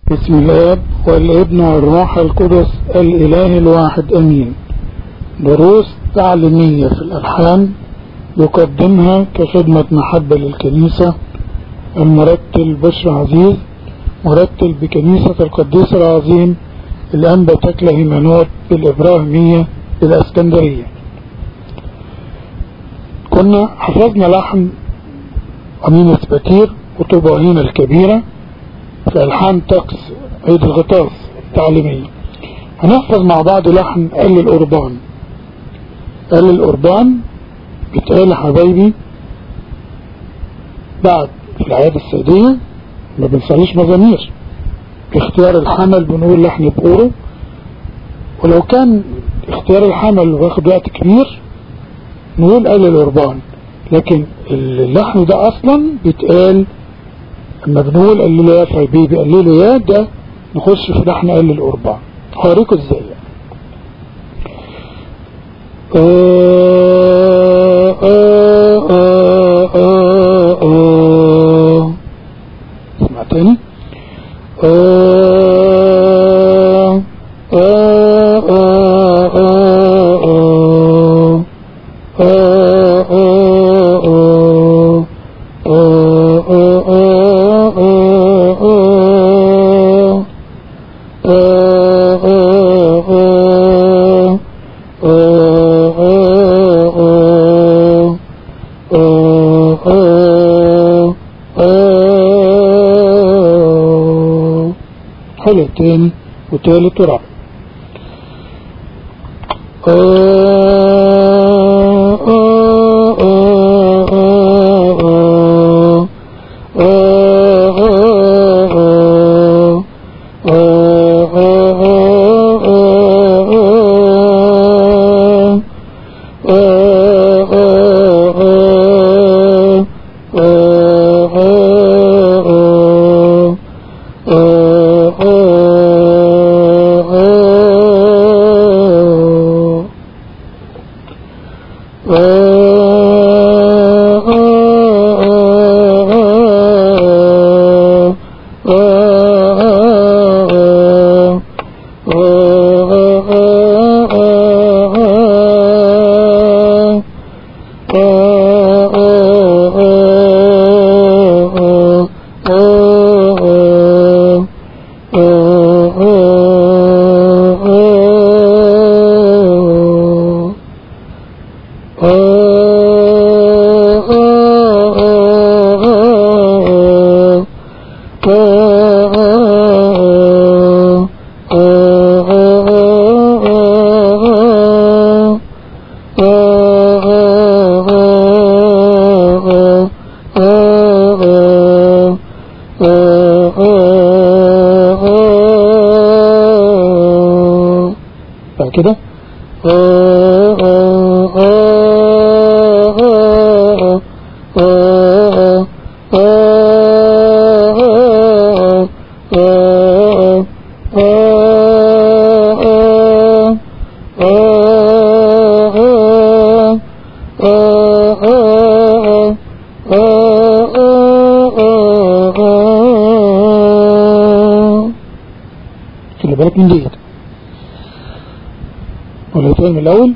بسم الله والابن والروح القدس الإله الواحد أمين دروس تعليمية في الألحان يقدمها كخدمة محبة للكنيسة المرتل بشر عزيز مرتل بكنيسة القديس العظيم الأنبا تكله هيمانوت بالإبراهيمية بالأسكندرية كنا حفظنا لحن أمين سباتير وطبعين الكبيرة في ألحان طقس عيد الغطاس التعليمية هنحفظ مع بعض لحن قل القربان قل القربان بيتقال حبايبي بعد في العيادة السعودية ما بنصليش مزامير اختيار الحمل بنقول لحن بقوره ولو كان اختيار الحمل واخد وقت كبير نقول قل القربان لكن اللحن ده اصلا بيتقال اما بنقول قللوا يا حبيبي قللوا يا ده نخش في لحن قل القربان هوريكم ازاي آه آه آه آه آه اسمع تاني آه آه آه آه آه حلو تاني وتالت ورابع بعد كده خلي بالك من ديت ولا تاني من الأول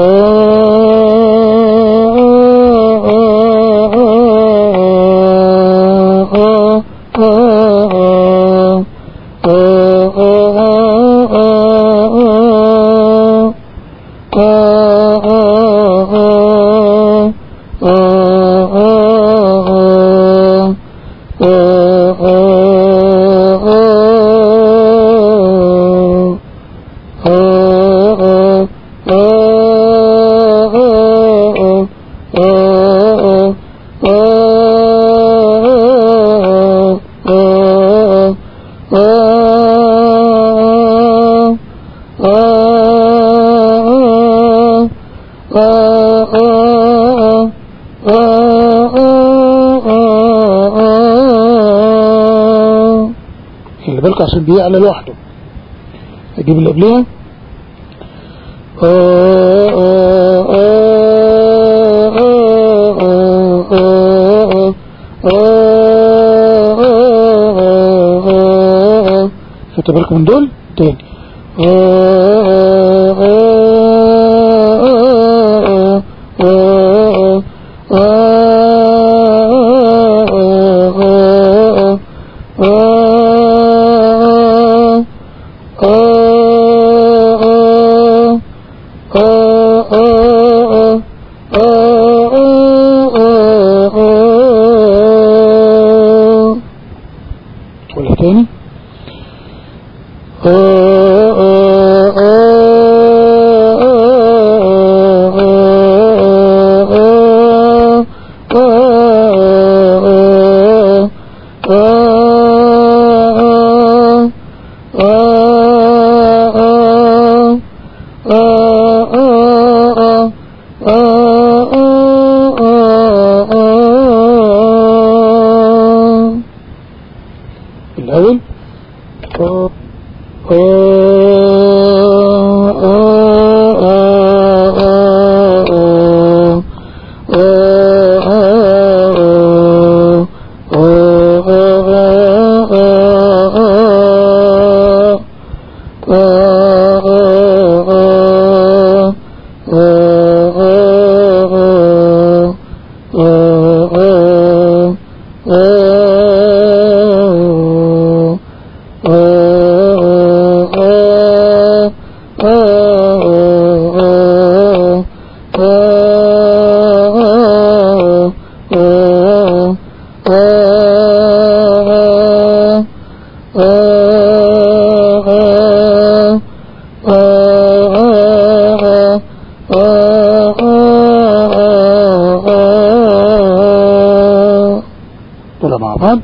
خلي بالك عشان بيعلى لوحده اجيب اللي قبلها خدت بالكم من دول تاني ولا تاني الأول طلع مع بعض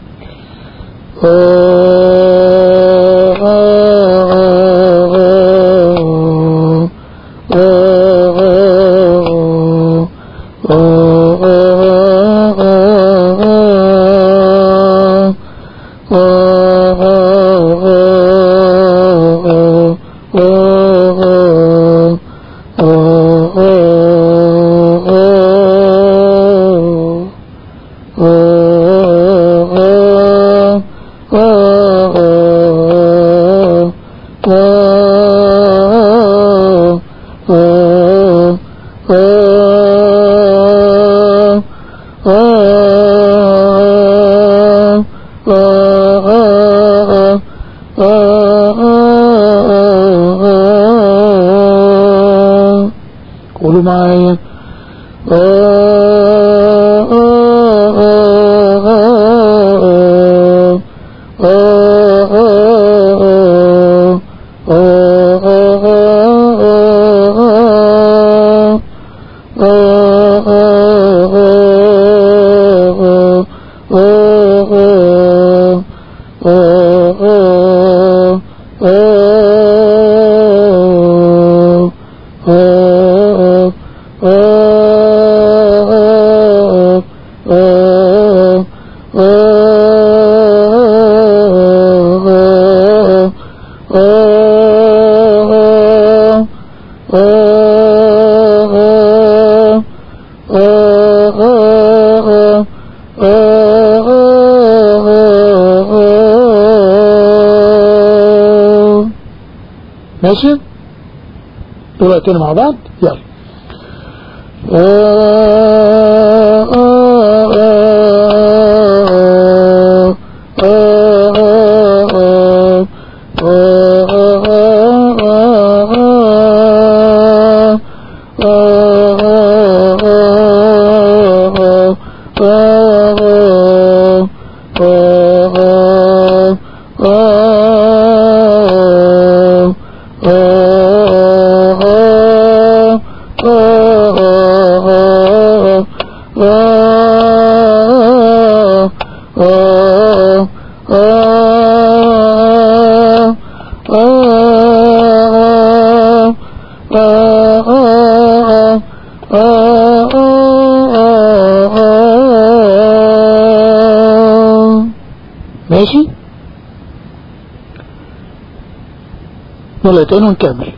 قولوا معايا ماشي دلوقتي مع بعض يلا ماشي مرتين ونكمل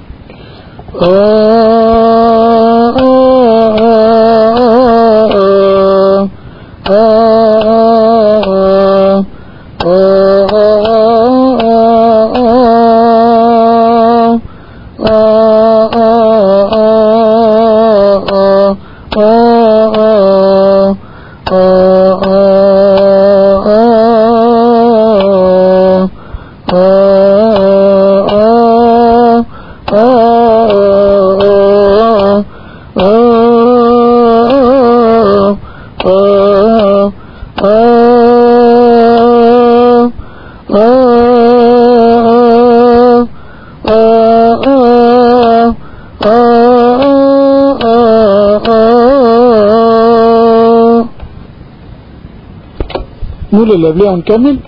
نقول اللي قبلها ونكمل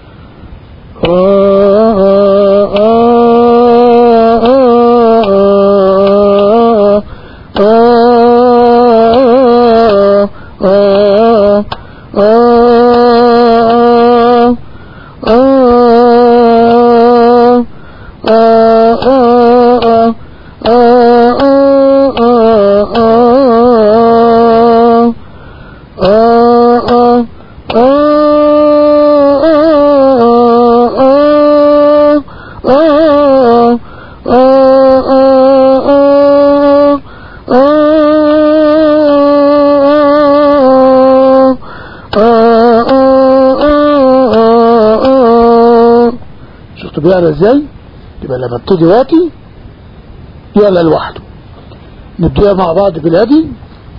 شفتوا بيعلى ازاي يبقى لما ابتدي واتي يعلى لوحده نبدأ مع بعض بالهدي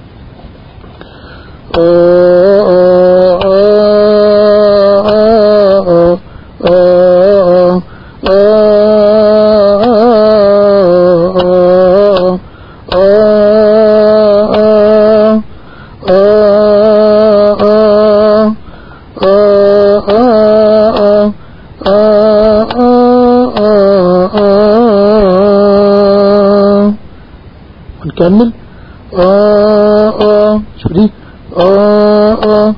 ونكمل آه آه شو دي آه آه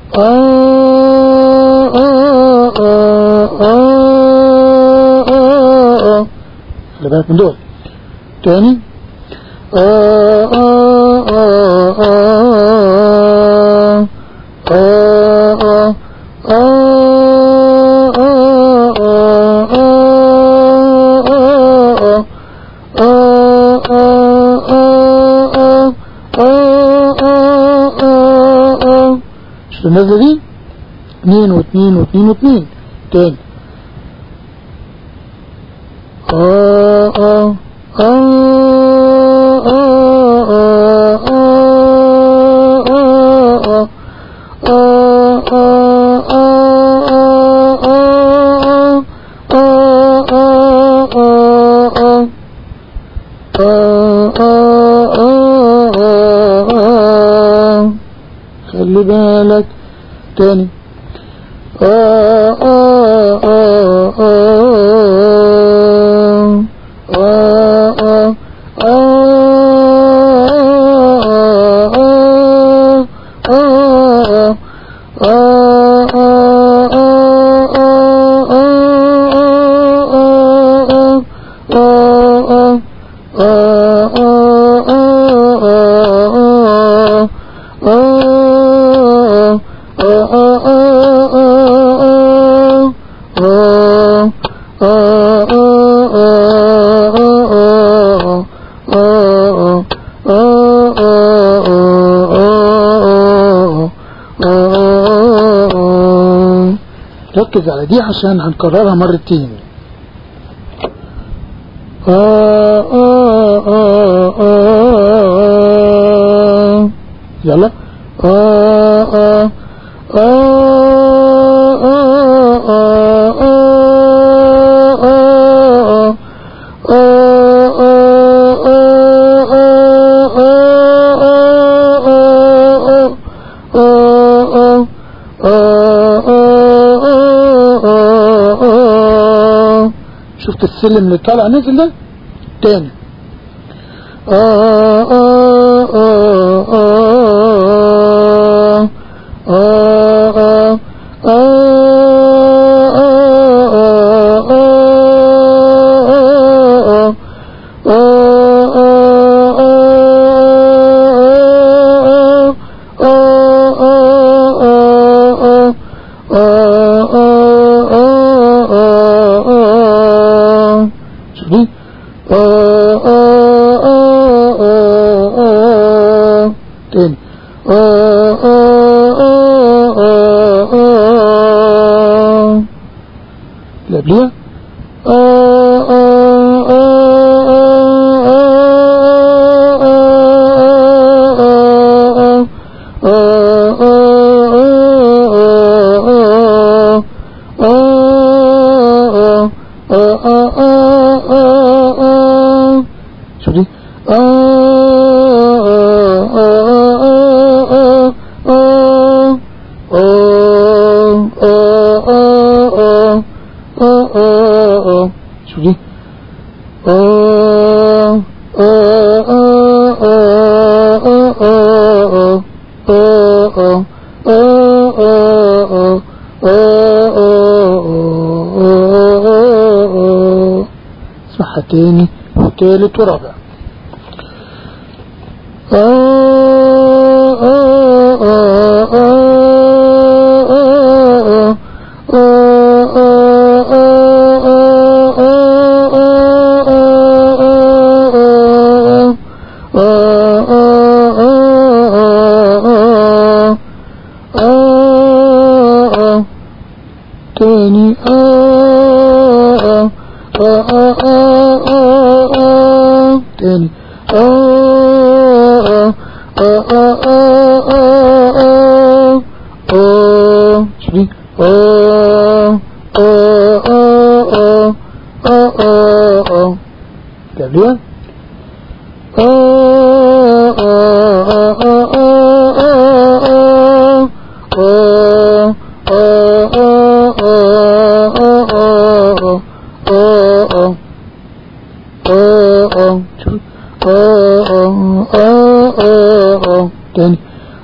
آه آه آه آه آه خلي بالك من دول تاني آه آه آه آه آه آه شو النازلة دي اتنين واتنين واتنين واتنين تاني آه آه آه آه آه آه خلي بالك تاني آه آه آه آه آه ركز على دي عشان هنكررها مرتين آه آه آه آه يلا آه آه آه آه آه شفت السلم اللي طالع نزل ده تاني آه آه آه آه آه آه دي تاني اللي قبليها شو دي آه آه آه آه آه آه آه آه آه آه آه شو دي آه آه آه آه آه آه آه آه آه آه آه اسمعها تاني وتالت ورابع تاني آه آه آه آه آه آه تاني آه آه آه آه آه آه آه شدي آه آه آه آه آه آه آه قبلها آه آه آه آه آه آه آه آه تاني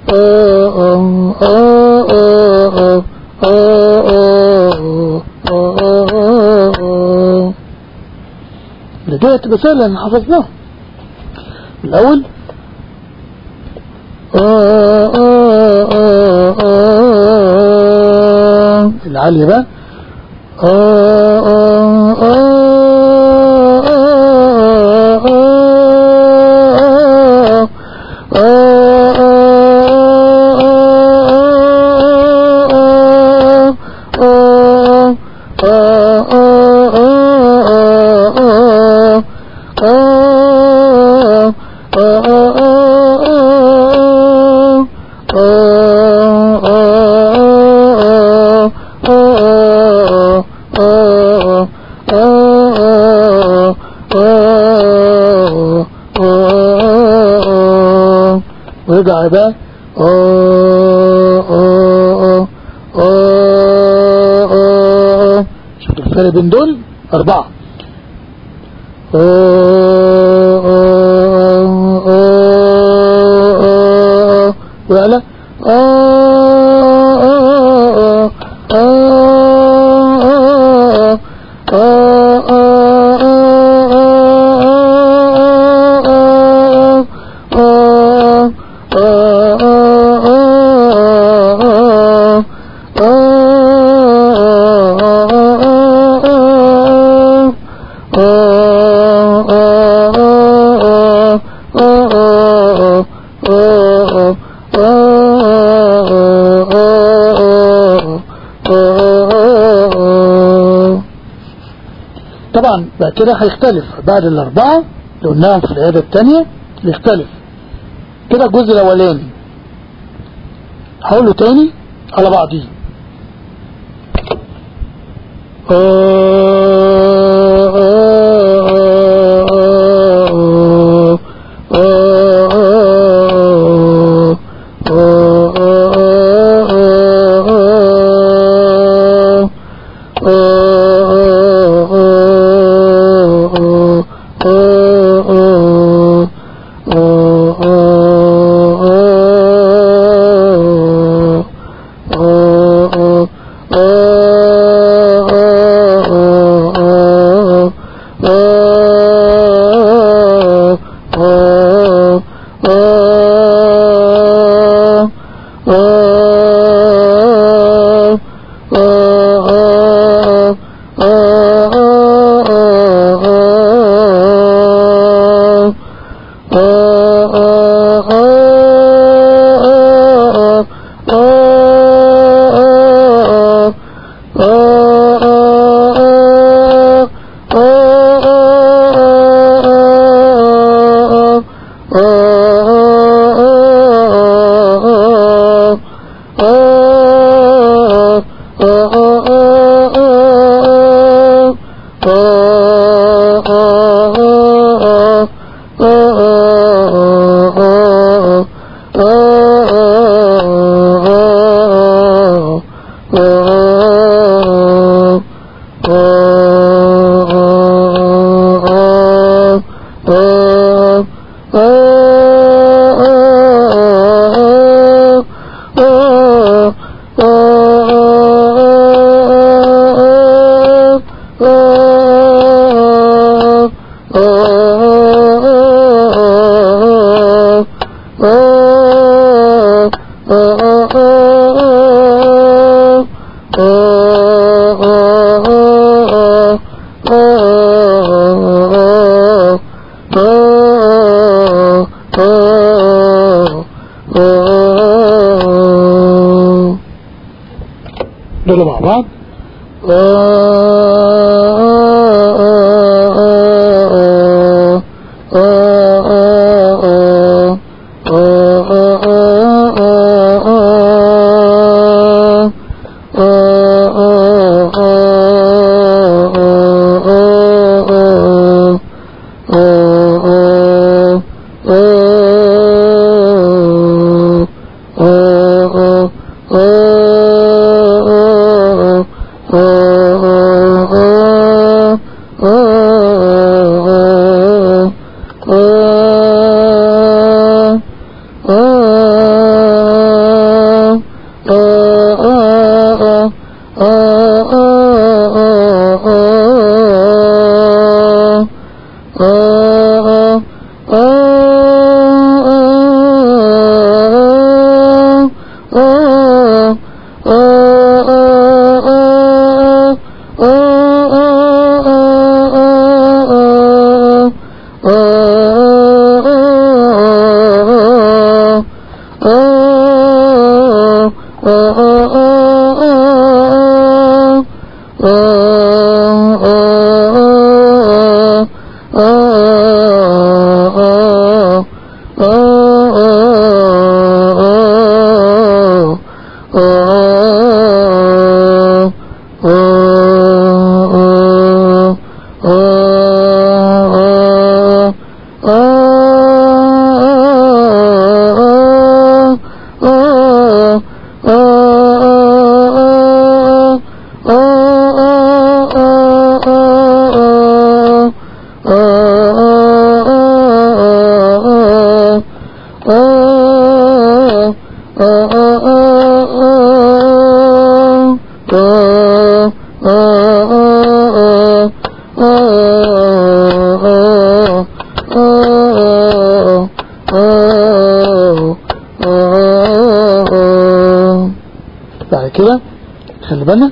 بدأت بسهلة أنا حفظناه الأول العالية بقى ويرجع بقى شفت الفرق بين دول أربعة وعلى طبعا بعد كده هيختلف بعد الأربعة اللي قلناهم في العيادة الثانية يختلف كده الجزء الأولاني هقوله تاني على بعضيه دول مع بعض بعد كده خلي بالنا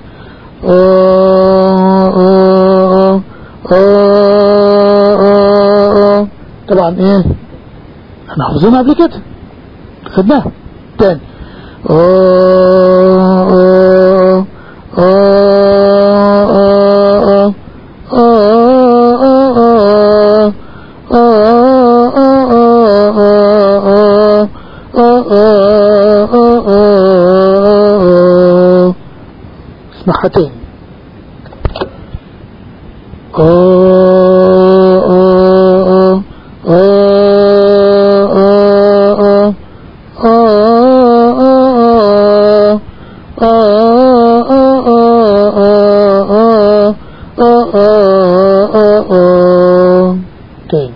طبعا ايه احنا حافظينها قبل كده خدناها تاني اسمعها تاني تاني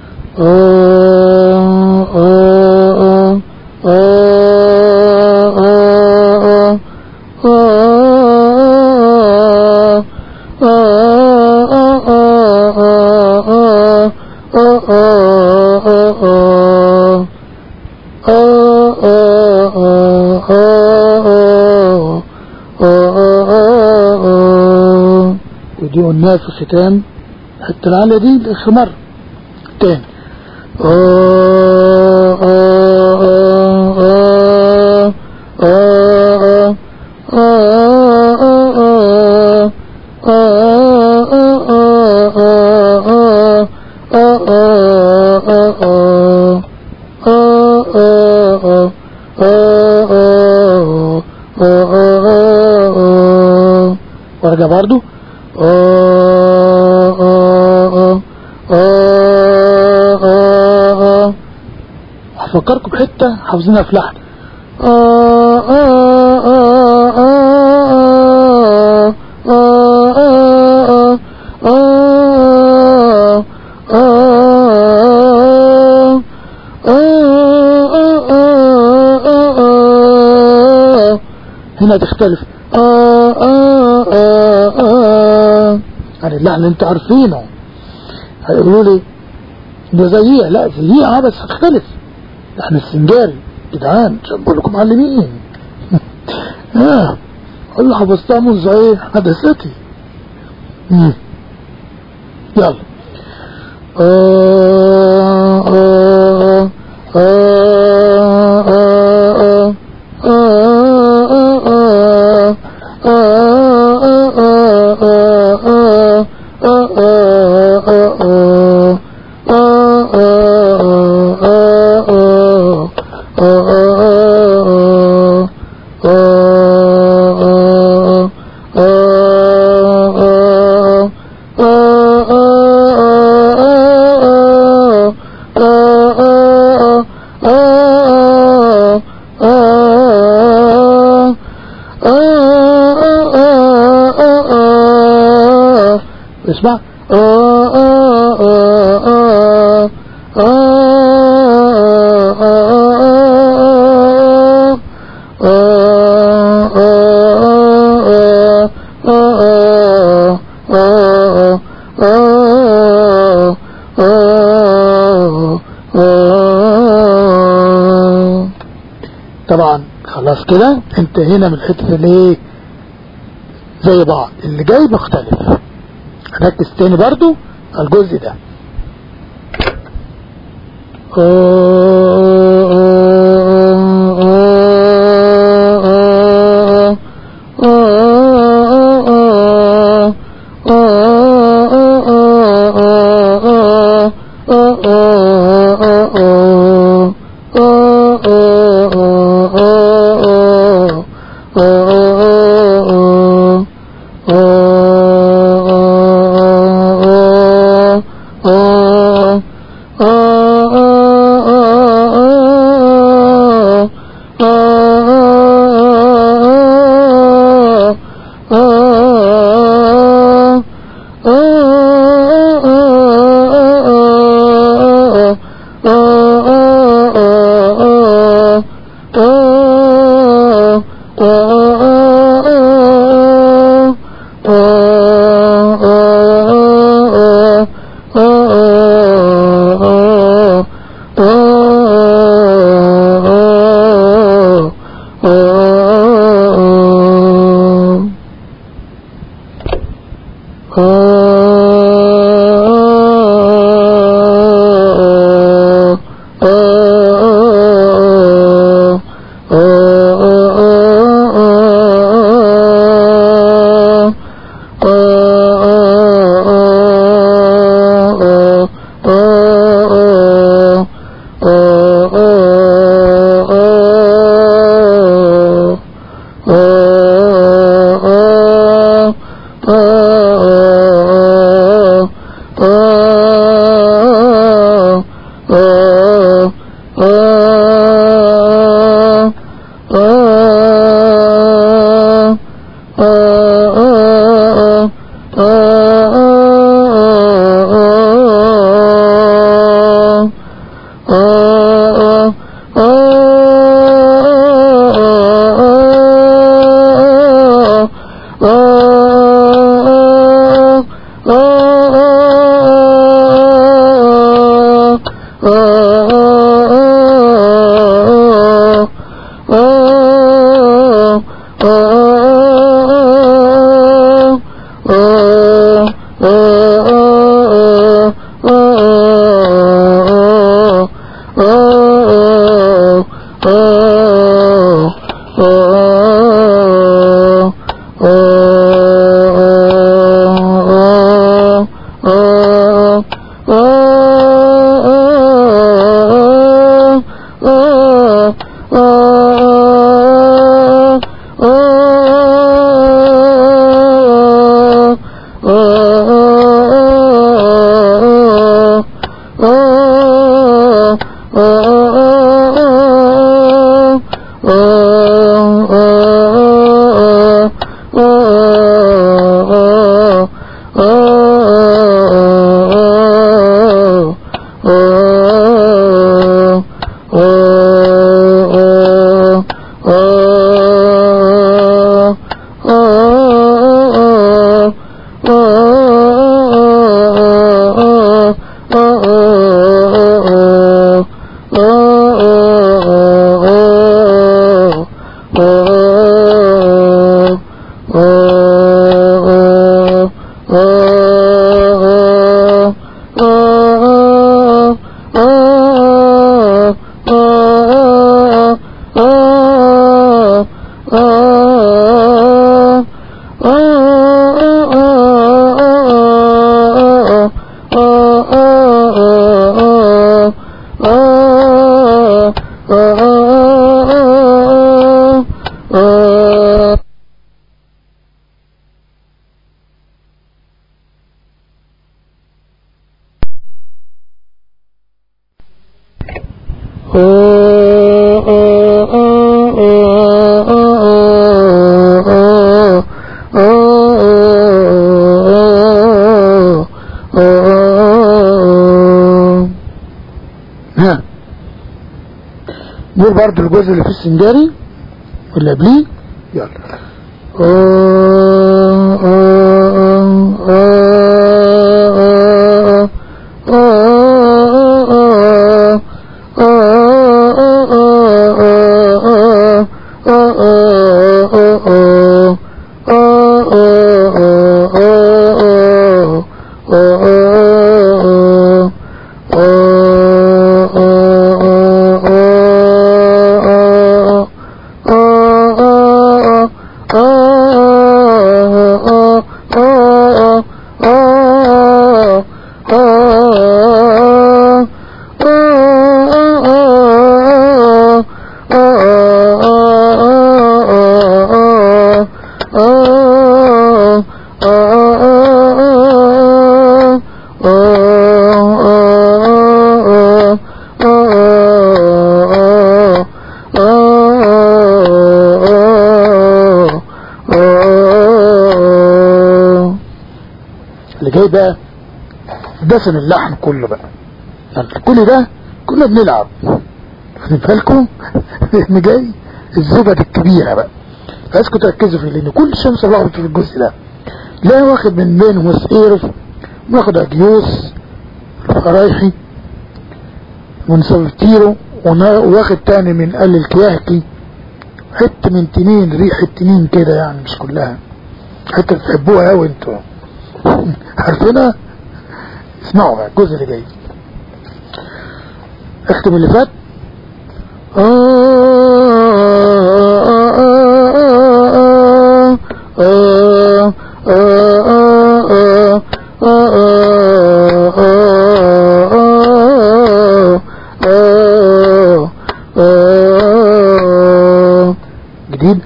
ودي قلناها في ختام الحته العالية دي لآخر مرة تاني وارجع برضو هفكركم بحتة حافظينها في لحن هنا تختلف يعني اللحن اللي انتوا عارفينه هيقولوا لي ده زيها لا زيها بس هتختلف احنا السنجاري جدعان مش بقول لكم معلمين اه قول له حفظتها منذ ايه حدثتي مم. يلا آه آه آه آه آه اسمع طبعا خلاص كده انتهينا من الحته اللي ايه زي بعض اللي جاي مختلف ركز تاني برضو على الجزء ده ها نقول برضو الجزء اللي في السنجاري واللي قبليه يلا اللي جاي بقى دفن اللحن كله بقى يعني كل ده كنا بنلعب واخدين بالكم ان جاي الزبد الكبيرة بقى فاسكم تركزوا فيه لان كل شمس لخبط في الجزء ده لا واخد من بين وسقيرف واخد اجيوس الفرايحي ونسوتيرو واخد تاني من قل الكياهكي حتة من تنين ريحة تنين كده يعني مش كلها حتة بتحبوها اوي انتوا عارفينها اسمعوا بقى الجزء اللي جاي اختم اللي فات جديد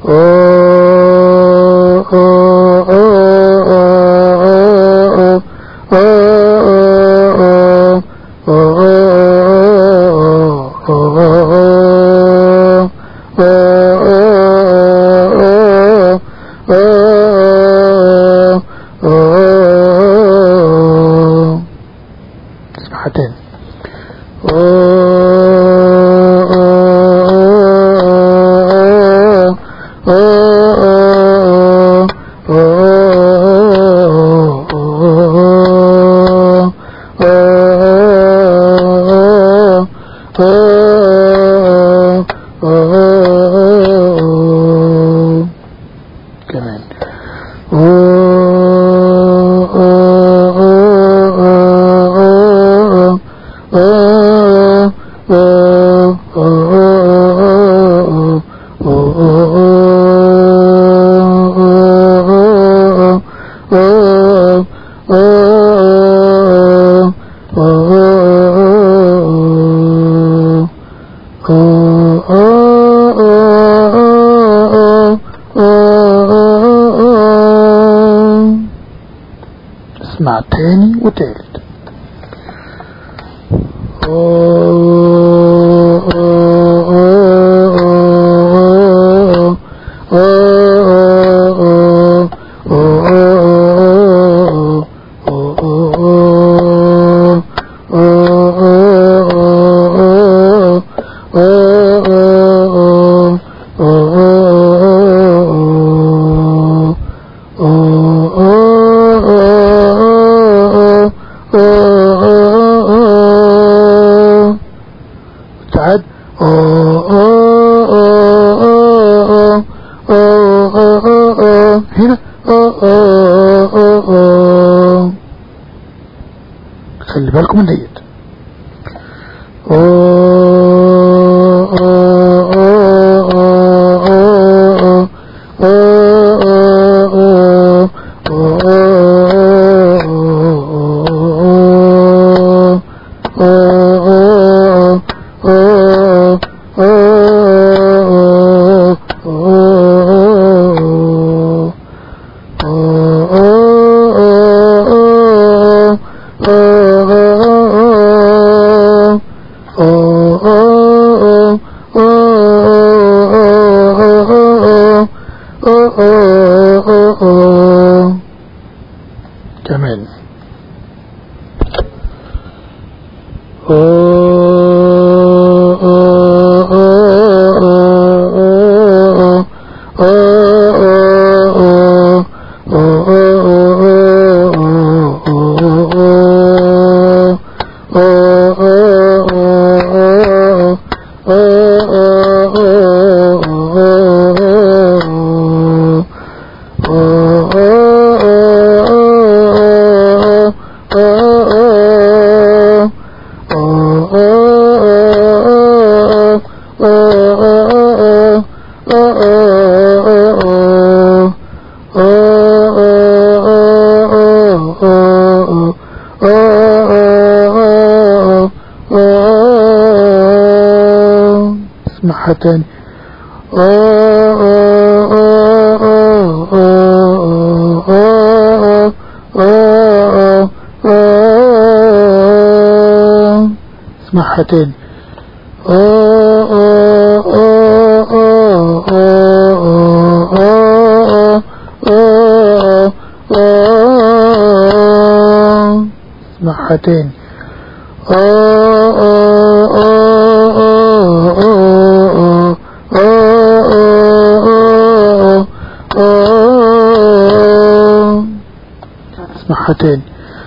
اسمعها تاني كمان اسمع تاني وتالت تعاد هنا خلي بالكم من ديت كمان اسمعها تاني اسمعها تاني اسمعها تاني اسمعها تاني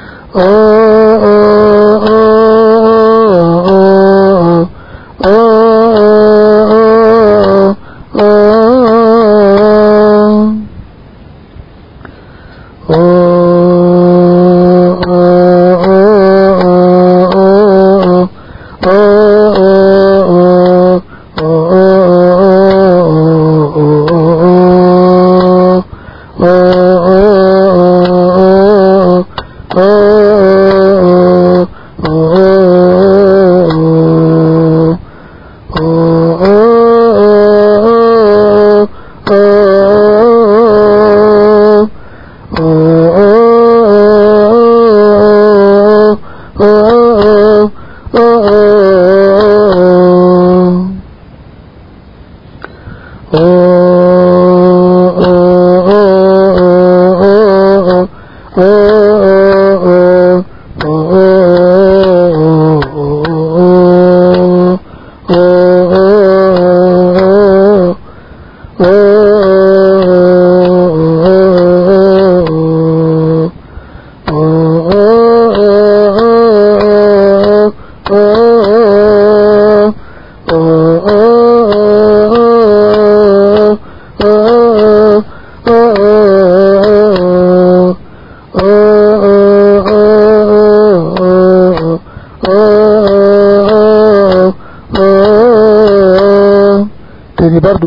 تاني برضو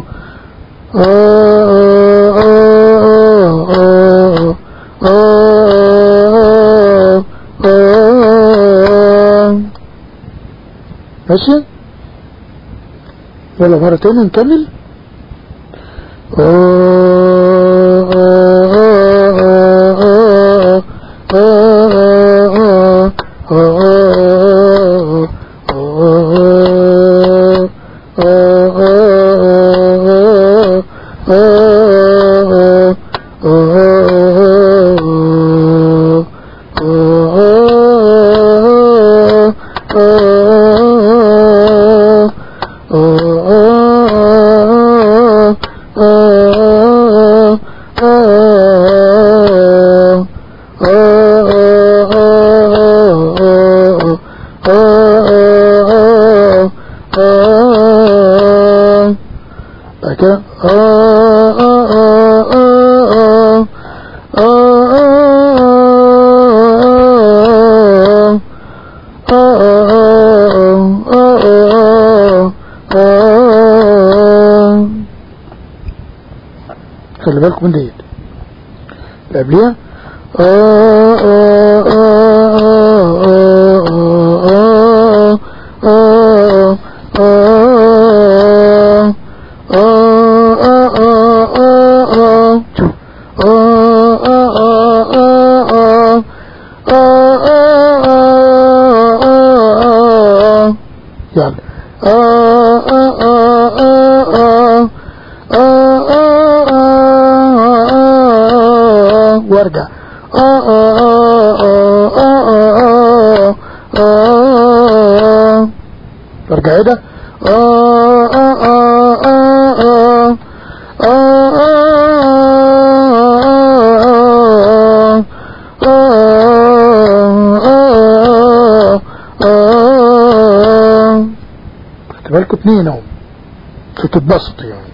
ماشي يلا مرة تاني نكمل Oh خدوا بالكم من ديت اللي قبليها آه آه آه آه آه آه آه آه آه آه شوف آه آه آه آه آه آه آه آه يلا آه آه آه آه آه آه آه وارجع آه آه آه آه آه آه ارجع ايه ده آه آه آه آه آه خدت بالكم اتنين اهو تتبسطوا يعني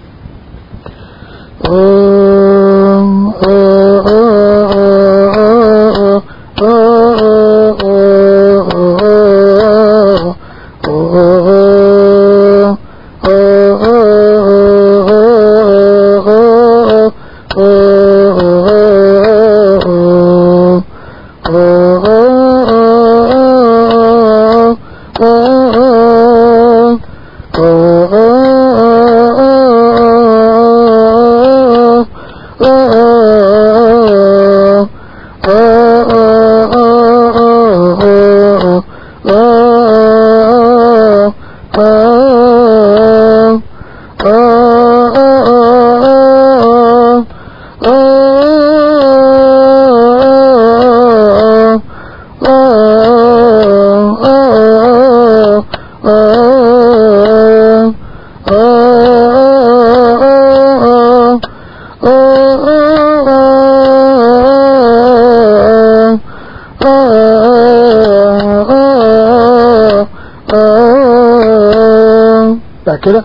بعد كده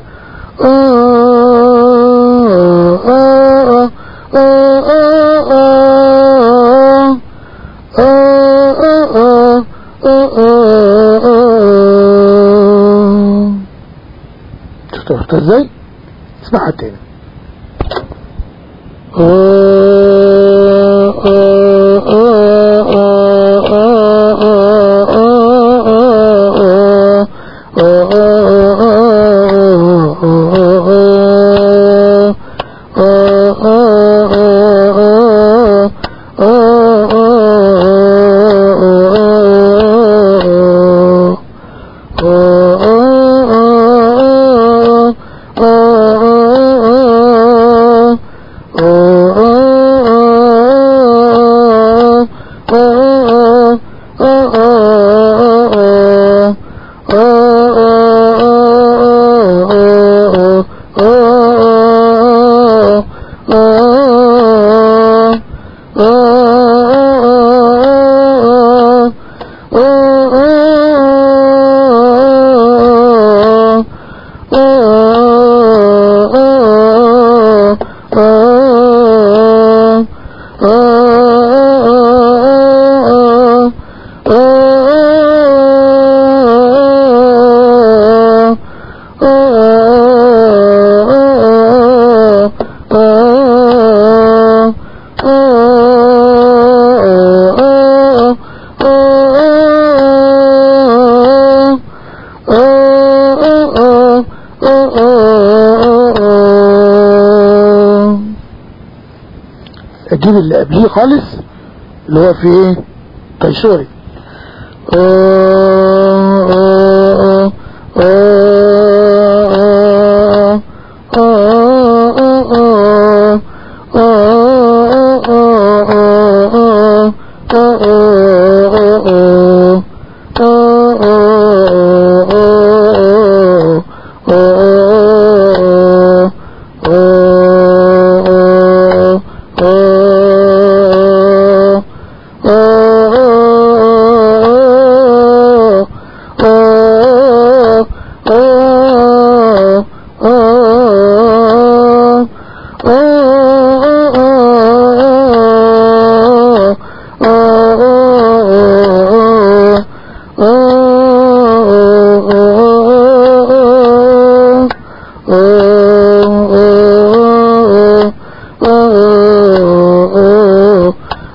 شفتوا شفتوا ازاي اسمعها تاني اجيب اللي قبليه خالص اللي هو في ايه قيصوري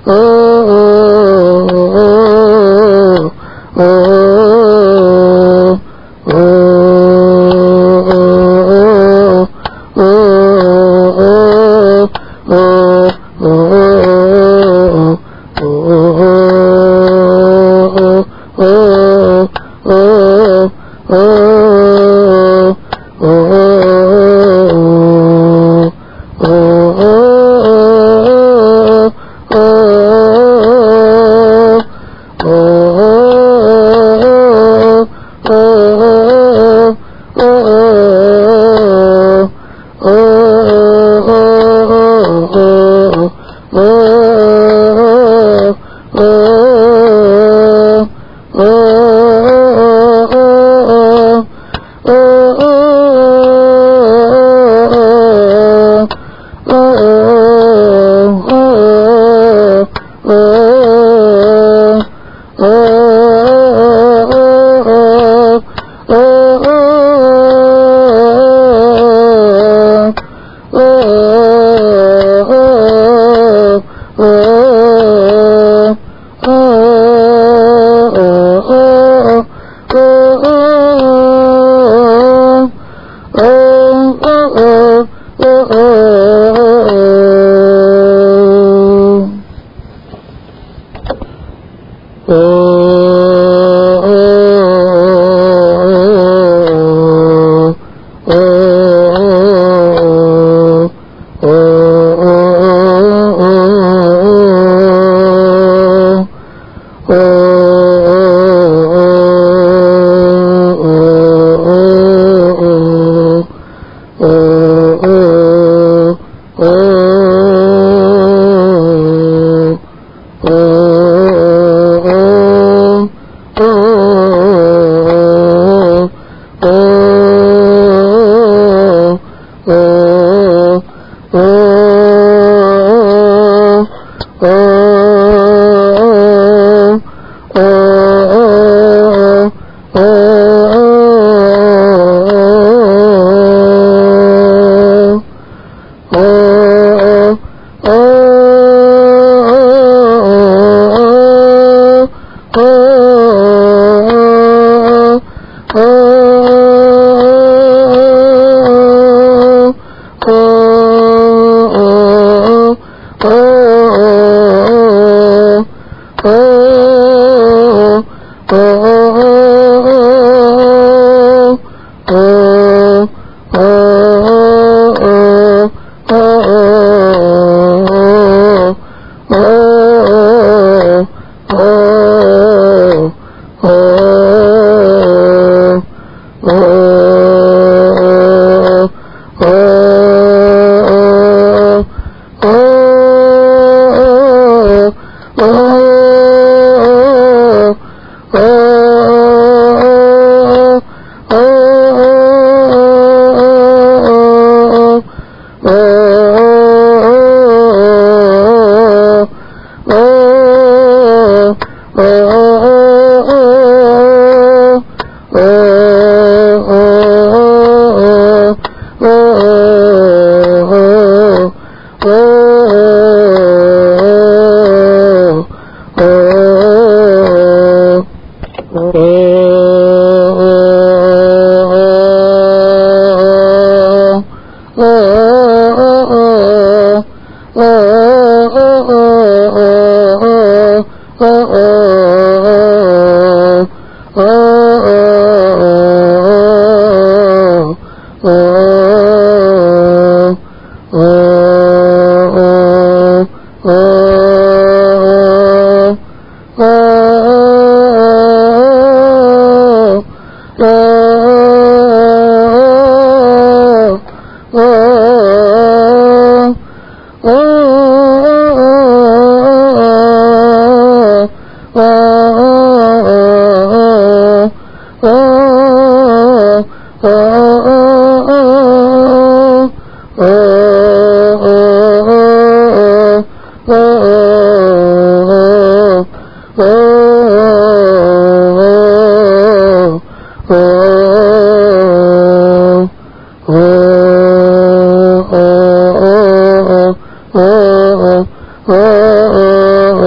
Oh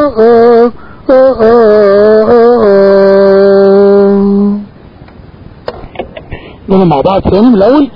نقول مع بعض تاني من الأول